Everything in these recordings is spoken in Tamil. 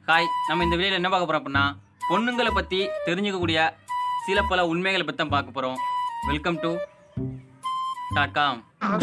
ஹாய் நம்ம இந்த வீடியோவில் என்ன பார்க்க போறோம் அப்படின்னா பொண்ணுங்களை பற்றி தெரிஞ்சுக்கக்கூடிய சில பல உண்மைகளை பற்றி தான் பார்க்க போகிறோம் வெல்கம் டு டாட் காம்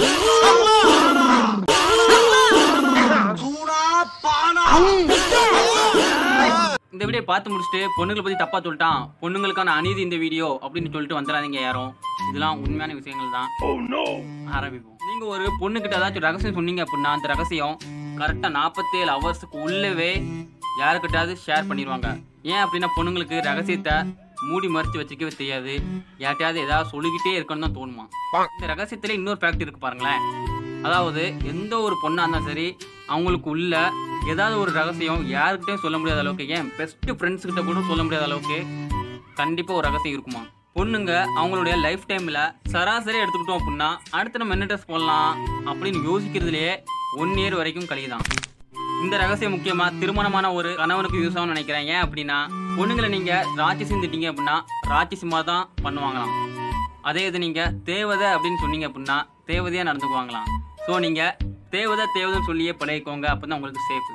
இந்த வீடியோ பார்த்து முடிச்சுட்டு பொண்ணுங்களை பற்றி தப்பாக சொல்லிட்டான் பொண்ணுங்களுக்கான அநீதி இந்த வீடியோ அப்படின்னு சொல்லிட்டு வந்துடாதீங்க யாரும் இதெல்லாம் உண்மையான விஷயங்கள் தான் ஆரம்பிப்போம் நீங்கள் ஒரு பொண்ணுக்கிட்ட ஏதாச்சும் ரகசியம் சொன்னீங்க அப்படின்னா அந்த ரகசியம் கரெக்டாக நாற்பத்தேழு ஹவர்ஸுக்கு உள்ளவே யாருக்கிட்டாவது ஷேர் பண்ணிடுவாங்க ஏன் அப்படின்னா பொண்ணுங்களுக்கு ரகசியத்தை மூடி மறைச்சு வச்சுக்கவே தெரியாது யார்ட்டையாவது ஏதாவது சொல்லிக்கிட்டே இருக்கணும்னு தான் தோணுமா இந்த ரகசியத்தில் இன்னொரு ஃபேக்ட் இருக்கு பாருங்களேன் அதாவது எந்த ஒரு பொண்ணாக இருந்தாலும் சரி அவங்களுக்கு உள்ள ஏதாவது ஒரு ரகசியம் யாருக்கிட்டையும் சொல்ல முடியாத அளவுக்கு ஏன் பெஸ்ட் ஃப்ரெண்ட்ஸ் கிட்ட கூட சொல்ல முடியாத அளவுக்கு கண்டிப்பாக ஒரு ரகசியம் இருக்குமா பொண்ணுங்க அவங்களுடைய லைஃப் டைமில் சராசரி எடுத்துக்கிட்டோம் அப்படின்னா அடுத்து நம்ம என்ன ட்ரெஸ் போடலாம் அப்படின்னு யோசிக்கிறதுலேயே ஒன் இயர் வரைக்கும் கழியுதான் இந்த ரகசியம் முக்கியமா திருமணமான ஒரு கணவனுக்கு யூஸ் ஆகும்னு நினைக்கிறேன் ஏன் அப்படின்னா பொண்ணுங்களை நீங்க ராட்சசி திட்டீங்க அப்படின்னா ராட்சசிமா தான் பண்ணுவாங்களாம் அதே இது நீங்க தேவதை அப்படின்னு சொன்னீங்க அப்படின்னா தேவதையா நடந்துக்குவாங்களாம் ஸோ நீங்க தேவதை தேவதைன்னு சொல்லியே பழகிக்கோங்க அப்பதான் உங்களுக்கு சேஃப்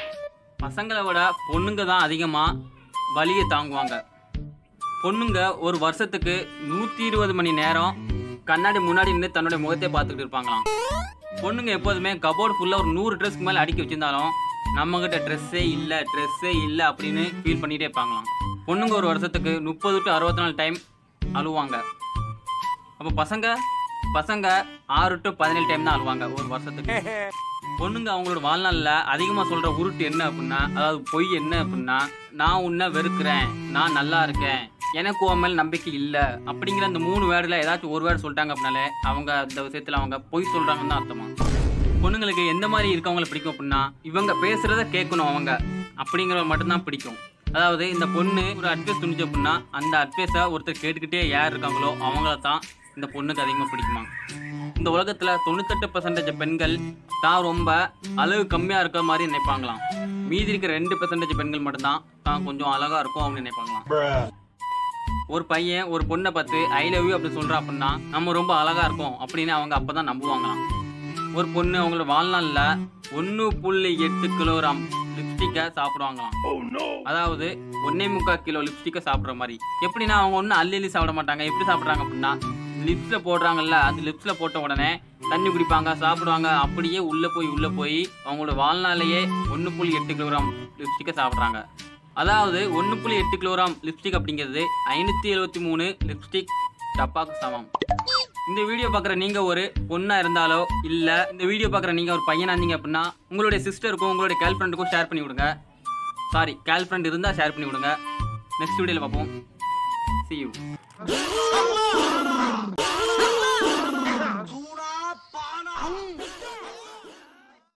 பசங்களை விட பொண்ணுங்க தான் அதிகமா வலியை தாங்குவாங்க பொண்ணுங்க ஒரு வருஷத்துக்கு நூற்றி இருபது மணி நேரம் கண்ணாடி முன்னாடி நின்று தன்னுடைய முகத்தை பார்த்துக்கிட்டு இருப்பாங்களாம் பொண்ணுங்க எப்போதுமே கபோர்டு ஃபுல்லாக ஒரு நூறு ட்ரெஸ்க்கு மேலே அடுக்கி வச்சிருந்தாலும் நம்மக்கிட்ட ட்ரெஸ்ஸே இல்லை ட்ரெஸ்ஸே இல்லை அப்படின்னு ஃபீல் பண்ணிகிட்டே இருப்பாங்களாம் பொண்ணுங்க ஒரு வருஷத்துக்கு முப்பது டு அறுபத்தி நாலு டைம் அழுவாங்க அப்போ பசங்க பசங்க ஆறு டு பதினேழு டைம் தான் அழுவாங்க ஒரு வருஷத்துக்கு பொண்ணுங்க அவங்களோட வாழ்நாளில் அதிகமாக சொல்கிற உருட்டு என்ன அப்படின்னா அதாவது பொய் என்ன அப்படின்னா நான் உன்னை வெறுக்கிறேன் நான் நல்லா இருக்கேன் எனக்கு உன் மேல் நம்பிக்கை இல்லை அப்படிங்கிற அந்த மூணு வேர்டில் ஏதாச்சும் ஒரு வேர்டு சொல்லிட்டாங்க அப்படின்னாலே அவங்க அந்த விஷயத்தில் அவங்க பொய் சொல்கிறாங்கன்னு தான் அர்த்தமா பொண்ணுங்களுக்கு எந்த மாதிரி இருக்கவங்கள பிடிக்கும் அப்படின்னா இவங்க பேசுகிறத கேட்கணும் அவங்க அப்படிங்கிறவங்க மட்டும்தான் பிடிக்கும் அதாவது இந்த பொண்ணு ஒரு அட்வைஸ் துணிச்சு அப்படின்னா அந்த அட்வைஸை ஒருத்தர் கேட்டுக்கிட்டே யார் இருக்காங்களோ அவங்கள தான் இந்த பொண்ணுக்கு அதிகமாக பிடிக்குமா இந்த உலகத்தில் தொண்ணூத்தெட்டு பர்சன்டேஜ் பெண்கள் தான் ரொம்ப அளவு கம்மியாக இருக்கிற மாதிரி நினைப்பாங்களாம் மீதி இருக்கிற ரெண்டு பெர்சன்டேஜ் பெண்கள் மட்டும்தான் தான் கொஞ்சம் அழகாக இருக்கும் அப்படின்னு நினைப்பாங்களாம் ஒரு பையன் ஒரு பொண்ணை பார்த்து ஐ லவ் யூ அப்படி சொல்கிறா அப்படின்னா நம்ம ரொம்ப அழகாக இருக்கோம் அப்படின்னு அவங்க அப்போ தான் நம்புவாங்களாம் ஒரு பொண்ணு அவங்களோட வாழ்நாளில் ஒன்று புள்ளி எட்டு கிலோகிராம் லிப்ஸ்டிக்கை சாப்பிடுவாங்களாம் அதாவது ஒன்னே முக்கால் கிலோ லிப்ஸ்டிக்கை சாப்பிட்ற மாதிரி எப்படின்னா அவங்க ஒன்றும் அள்ளி அள்ளி சாப்பிட மாட்டாங்க எப்படி சாப்பிட்றாங்க அப்படின்னா லிப்ஸில் போடுறாங்கல்ல அது லிப்ஸில் போட்ட உடனே தண்ணி குடிப்பாங்க சாப்பிடுவாங்க அப்படியே உள்ளே போய் உள்ளே போய் அவங்களோட வாழ்நாளையே ஒன்று புள்ளி எட்டு கிலோகிராம் லிப்ஸ்டிக்கை சாப்பிட்றாங்க அதாவது ஒன்று புள்ளி எட்டு கிலோகிராம் லிப்ஸ்டிக் அப்படிங்கிறது ஐநூற்றி எழுபத்தி மூணு லிப்ஸ்டிக் டப்பாக்கு சமம் இந்த வீடியோ பார்க்குற நீங்கள் ஒரு பொண்ணாக இருந்தாலோ இல்லை இந்த வீடியோ பார்க்குற நீங்கள் ஒரு பையனாக இருந்தீங்க அப்படின்னா உங்களுடைய சிஸ்டருக்கும் உங்களுடைய கேர்ள் ஃப்ரெண்டுக்கும் ஷேர் பண்ணி விடுங்க சாரி கேர்ள் ஃப்ரெண்ட் இருந்தால் ஷேர் பண்ணி விடுங்க நெக்ஸ்ட் வீடியோவில் பார்ப்போம் see you